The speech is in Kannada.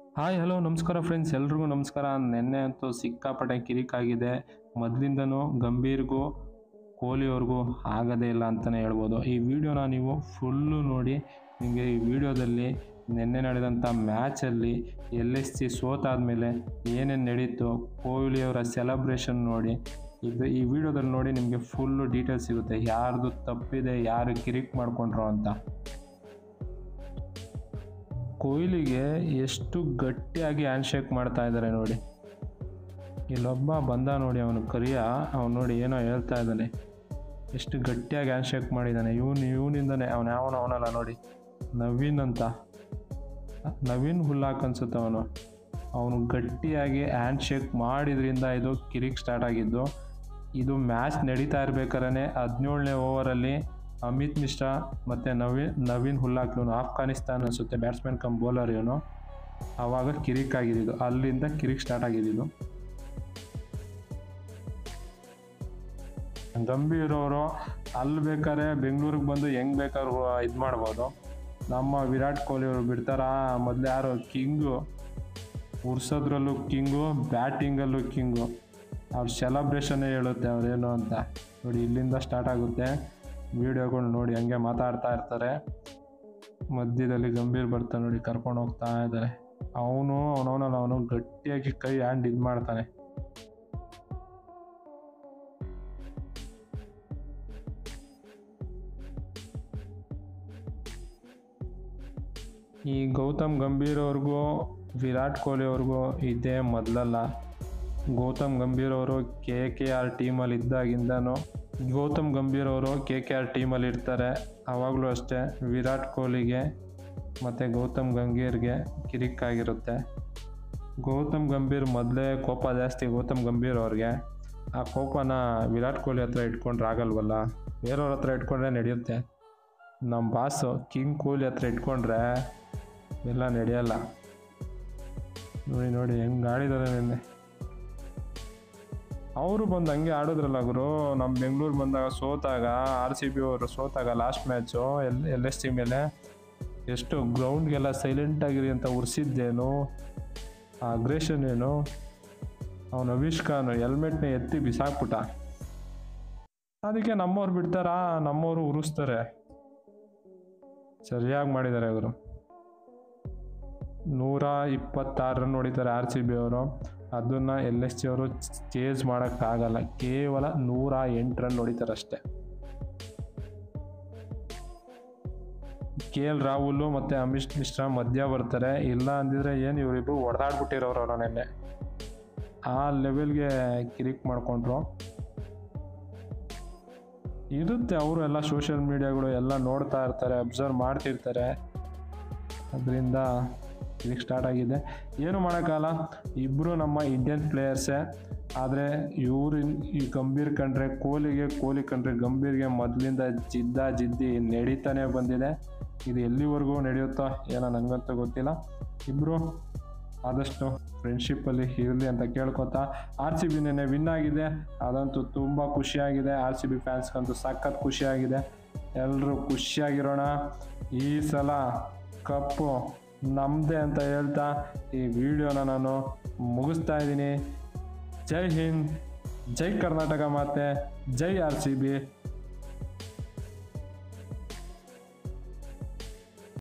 ಹಾಯ್ ಹಲೋ ನಮಸ್ಕಾರ ಫ್ರೆಂಡ್ಸ್ ಎಲ್ರಿಗೂ ನಮಸ್ಕಾರ ನಿನ್ನೆ ಅಂತೂ ಸಿಕ್ಕಾಪಟ್ಟೆ ಕಿರಿಕಾಗಿದೆ ಮೊದಲಿಂದನೂ ಗಂಭೀರ್ಗೂ ಕೊಹ್ಲಿಯವ್ರಿಗೂ ಆಗೋದೇ ಇಲ್ಲ ಅಂತಲೇ ಹೇಳ್ಬೋದು ಈ ವಿಡಿಯೋನ ನೀವು ಫುಲ್ಲು ನೋಡಿ ನಿಮಗೆ ಈ ವಿಡಿಯೋದಲ್ಲಿ ನಿನ್ನೆ ನಡೆದಂಥ ಮ್ಯಾಚಲ್ಲಿ ಎಲ್ ಎಸ್ ಸಿ ಸೋತಾದಮೇಲೆ ಏನೇನು ನಡೀತು ಕೊಹ್ಲಿಯವರ ಸೆಲೆಬ್ರೇಷನ್ ನೋಡಿ ಇದು ಈ ವಿಡಿಯೋದಲ್ಲಿ ನೋಡಿ ನಿಮಗೆ ಫುಲ್ಲು ಡೀಟೇಲ್ಸ್ ಸಿಗುತ್ತೆ ಯಾರ್ದು ತಪ್ಪಿದೆ ಯಾರು ಕಿರಿಕ್ ಮಾಡ್ಕೊಂಡ್ರು ಅಂತ ಕೊಹ್ಲಿಗೆ ಎಷ್ಟು ಗಟ್ಟಿಯಾಗಿ ಹ್ಯಾಂಡ್ ಶೇಕ್ ಮಾಡ್ತಾ ಇದ್ದಾರೆ ನೋಡಿ ಇಲ್ಲೊಬ್ಬ ಬಂದ ನೋಡಿ ಅವನು ಕರಿಯ ಅವನು ನೋಡಿ ಏನೋ ಹೇಳ್ತಾ ಇದ್ದಾನೆ ಎಷ್ಟು ಗಟ್ಟಿಯಾಗಿ ಹ್ಯಾಂಡ್ ಶೇಕ್ ಮಾಡಿದ್ದಾನೆ ಇವನು ಇವನಿಂದನೇ ಅವನು ಯಾವನ ಅವನಲ್ಲ ನೋಡಿ ನವೀನ್ ಅಂತ ನವೀನ್ ಹುಲ್ಲಾಕ್ ಅನ್ಸುತ್ತೆ ಅವನು ಅವನು ಗಟ್ಟಿಯಾಗಿ ಹ್ಯಾಂಡ್ ಶೇಕ್ ಮಾಡಿದ್ರಿಂದ ಇದು ಕಿರಿಕ್ ಸ್ಟಾರ್ಟ್ ಆಗಿದ್ದು ಇದು ಮ್ಯಾಚ್ ನಡೀತಾ ಇರ್ಬೇಕಾದ್ರೆ ಹದಿನೇಳನೇ ಓವರಲ್ಲಿ ಅಮಿತ್ ಮಿಶ್ರಾ ಮತ್ತು ನವೀನ್ ನವೀನ್ ಹುಲ್ಲಾಕ್ ಇವನು ಆಫ್ಘಾನಿಸ್ತಾನ್ ಅನಿಸುತ್ತೆ ಬ್ಯಾಟ್ಸ್ಮನ್ ಕಮ್ ಬೌಲರ್ ಇವನು ಆವಾಗ ಕಿರಿಕ್ ಆಗಿದ್ದು ಅಲ್ಲಿಂದ ಕಿರಿಕ್ ಸ್ಟಾರ್ಟ್ ಆಗಿದ್ದು ಗಂಭೀರ್ ಅವರು ಅಲ್ಲಿ ಬೇಕಾದ್ರೆ ಬೆಂಗಳೂರಿಗೆ ಬಂದು ಹೆಂಗ್ ಬೇಕಾದ್ರೂ ಇದು ಮಾಡ್ಬೋದು ನಮ್ಮ ವಿರಾಟ್ ಕೊಹ್ಲಿ ಅವರು ಬಿಡ್ತಾರ ಮೊದಲು ಯಾರು ಕಿಂಗು ಉರ್ಸೋದ್ರಲ್ಲೂ ಕಿಂಗು ಬ್ಯಾಟಿಂಗಲ್ಲೂ ಕಿಂಗು ಅವ್ರ ಸೆಲೆಬ್ರೇಷನ್ನೇ ಹೇಳುತ್ತೆ ಅವ್ರೇನು ಅಂತ ನೋಡಿ ಇಲ್ಲಿಂದ ಸ್ಟಾರ್ಟ್ ಆಗುತ್ತೆ ವಿಡಿಯೋಗಳು ನೋಡಿ ಹಂಗೆ ಮಾತಾಡ್ತಾ ಇರ್ತಾರೆ ಮಧ್ಯದಲ್ಲಿ ಗಂಭೀರ್ ಬರ್ತಾನೆ ನೋಡಿ ಕರ್ಕೊಂಡು ಹೋಗ್ತಾ ಇದ್ದಾರೆ ಅವನು ಅವನವನಲ್ಲ ಅವನು ಗಟ್ಟಿಯಾಗಿ ಕೈ ಹ್ಯಾಂಡ್ ಇದು ಮಾಡ್ತಾನೆ ಈ ಗೌತಮ್ ಗಂಭೀರ್ ಅವ್ರಿಗೂ ವಿರಾಟ್ ಕೊಹ್ಲಿ ಅವ್ರಿಗೂ ಇದೇ ಮೊದಲಲ್ಲ ಗೌತಮ್ ಗಂಭೀರ್ ಅವರು ಕೆ ಕೆ ಆರ್ ಟೀಮಲ್ಲಿ ಇದ್ದಾಗಿಂದನೂ ಗೌತಮ್ ಗಂಭೀರ್ ಅವರು ಕೆ ಕೆ ಆರ್ ಟೀಮಲ್ಲಿ ಇರ್ತಾರೆ ಆವಾಗಲೂ ಅಷ್ಟೇ ವಿರಾಟ್ ಕೊಹ್ಲಿಗೆ ಮತ್ತು ಗೌತಮ್ ಗಂಭೀರ್ಗೆ ಕಿರಿಕಾಗಿರುತ್ತೆ ಗೌತಮ್ ಗಂಭೀರ್ ಮೊದಲೇ ಕೋಪ ಜಾಸ್ತಿ ಗೌತಮ್ ಗಂಭೀರ್ ಅವ್ರಿಗೆ ಆ ಕೋಪನ ವಿರಾಟ್ ಕೊಹ್ಲಿ ಹತ್ರ ಇಟ್ಕೊಂಡ್ರೆ ಆಗಲ್ವಲ್ಲ ಬೇರೆಯವ್ರ ಹತ್ರ ಇಟ್ಕೊಂಡ್ರೆ ನಡೆಯುತ್ತೆ ನಮ್ಮ ಬಾಸು ಕಿಂಗ್ ಕೊಹ್ಲಿ ಹತ್ರ ಇಟ್ಕೊಂಡ್ರೆ ಎಲ್ಲ ನಡೆಯಲ್ಲ ನೋಡಿ ನೋಡಿ ಹೆಂಗೆ ಆಡಿದ್ದಾರೆ ನಿನ್ನೆ ಅವರು ಬಂದು ಹಂಗೆ ಆಡಿದ್ರಲ್ಲ ಗುರು ನಮ್ಮ ಬೆಂಗಳೂರು ಬಂದಾಗ ಸೋತಾಗ ಆರ್ ಸಿ ಬಿ ಅವರು ಸೋತಾಗ last match L L S G ಮೇಲೆ ಎಷ್ಟು ಗ್ರೌಂಡ್ಗೆಲ್ಲ ಸೈಲೆಂಟಾಗಿರಿ ಅಂತ ಉರ್ಸಿದ್ದೇನು ಆ ಅಗ್ರೆಷನ್ ಏನು ಅವನು ಅವಿಷ್ ಖಾನ್ ಹೆಲ್ಮೆಟ್ನ ಎತ್ತಿ ಬಿಸಾಕ್ಬಿಟ್ಟ ಅದಕ್ಕೆ ನಮ್ಮವ್ರು ಬಿಡ್ತಾರಾ ನಮ್ಮವರು ಉರಿಸ್ತಾರೆ ಸರಿಯಾಗಿ ಮಾಡಿದ್ದಾರೆ ಅವರು ನೂರ ಇಪ್ಪತ್ತಾರು ರನ್ ಹೊಡಿತಾರೆ ಆರ್ ಸಿ ಬಿ ಅವರು ಅದನ್ನು ಎಲ್ ಎಸ್ ಸಿ ಅವರು ಚೇಸ್ ಮಾಡೋಕ್ಕಾಗಲ್ಲ ಕೇವಲ ನೂರ ಎಂಟು ರನ್ ಹೊಡಿತಾರೆ ಅಷ್ಟೇ ಕೆ ಎಲ್ ರಾಹುಲ್ ಮತ್ತು ಅಮಿತ್ ಮಿಶ್ರಾ ಮಧ್ಯ ಬರ್ತಾರೆ ಇಲ್ಲ ಅಂದಿದ್ರೆ ಏನು ಇವರಿಬ್ರು ಹೊಡೆದಾಡ್ಬಿಟ್ಟಿರೋರು ಅವರು ನೆನ್ನೆ ಆ ಲೆವೆಲ್ಗೆ ಕಿರಿಕ್ ಮಾಡಿಕೊಂಡ್ರು ಇರುತ್ತೆ ಅವರು ಎಲ್ಲ ಸೋಷಿಯಲ್ ಮೀಡಿಯಾಗಳು ಎಲ್ಲ ನೋಡ್ತಾ ಇರ್ತಾರೆ ಅಬ್ಸರ್ವ್ ಮಾಡ್ತಿರ್ತಾರೆ ಅದರಿಂದ ಇದಕ್ಕೆ ಸ್ಟಾರ್ಟ್ ಆಗಿದೆ ಏನು ಮಾಡೋಕ್ಕಲ್ಲ ಇಬ್ಬರು ನಮ್ಮ ಇಂಡಿಯನ್ ಪ್ಲೇಯರ್ಸೇ ಆದರೆ ಇವರು ಈ ಗಂಭೀರ್ ಕಂಡ್ರೆ ಕೊಹ್ಲಿಗೆ ಕೊಹ್ಲಿ ಕಂಡ್ರೆ ಗಂಭೀರ್ಗೆ ಮೊದಲಿಂದ ಜಿದ್ದ ಜಿದ್ದಿ ನಡೀತಾನೆ ಬಂದಿದೆ ಇದು ಎಲ್ಲಿವರೆಗೂ ನಡೆಯುತ್ತೋ ಏನೋ ನನಗಂತೂ ಗೊತ್ತಿಲ್ಲ ಇಬ್ಬರು ಆದಷ್ಟು ಫ್ರೆಂಡ್ಶಿಪ್ಪಲ್ಲಿ ಇರಲಿ ಅಂತ ಕೇಳ್ಕೊತಾ ಆರ್ ಸಿ ಬಿ ನೆನ್ನೆ ವಿನ್ ಆಗಿದೆ ಅದಂತೂ ತುಂಬ ಖುಷಿಯಾಗಿದೆ ಆರ್ ಸಿ ಬಿ ಫ್ಯಾನ್ಸ್ಗಂತೂ ಸಖತ್ ಖುಷಿಯಾಗಿದೆ ಎಲ್ಲರೂ ಖುಷಿಯಾಗಿರೋಣ ಈ ಸಲ ಕಪ್ಪು ನಮ್ಮದೇ ಅಂತ ಹೇಳ್ತಾ ಈ ವಿಡಿಯೋನ ನಾನು ಮುಗಿಸ್ತಾ ಇದ್ದೀನಿ ಜೈ ಹಿಂದ್ ಜೈ ಕರ್ನಾಟಕ ಮಾತೆ ಜೈ ಆರ್ ಸಿ ಬಿ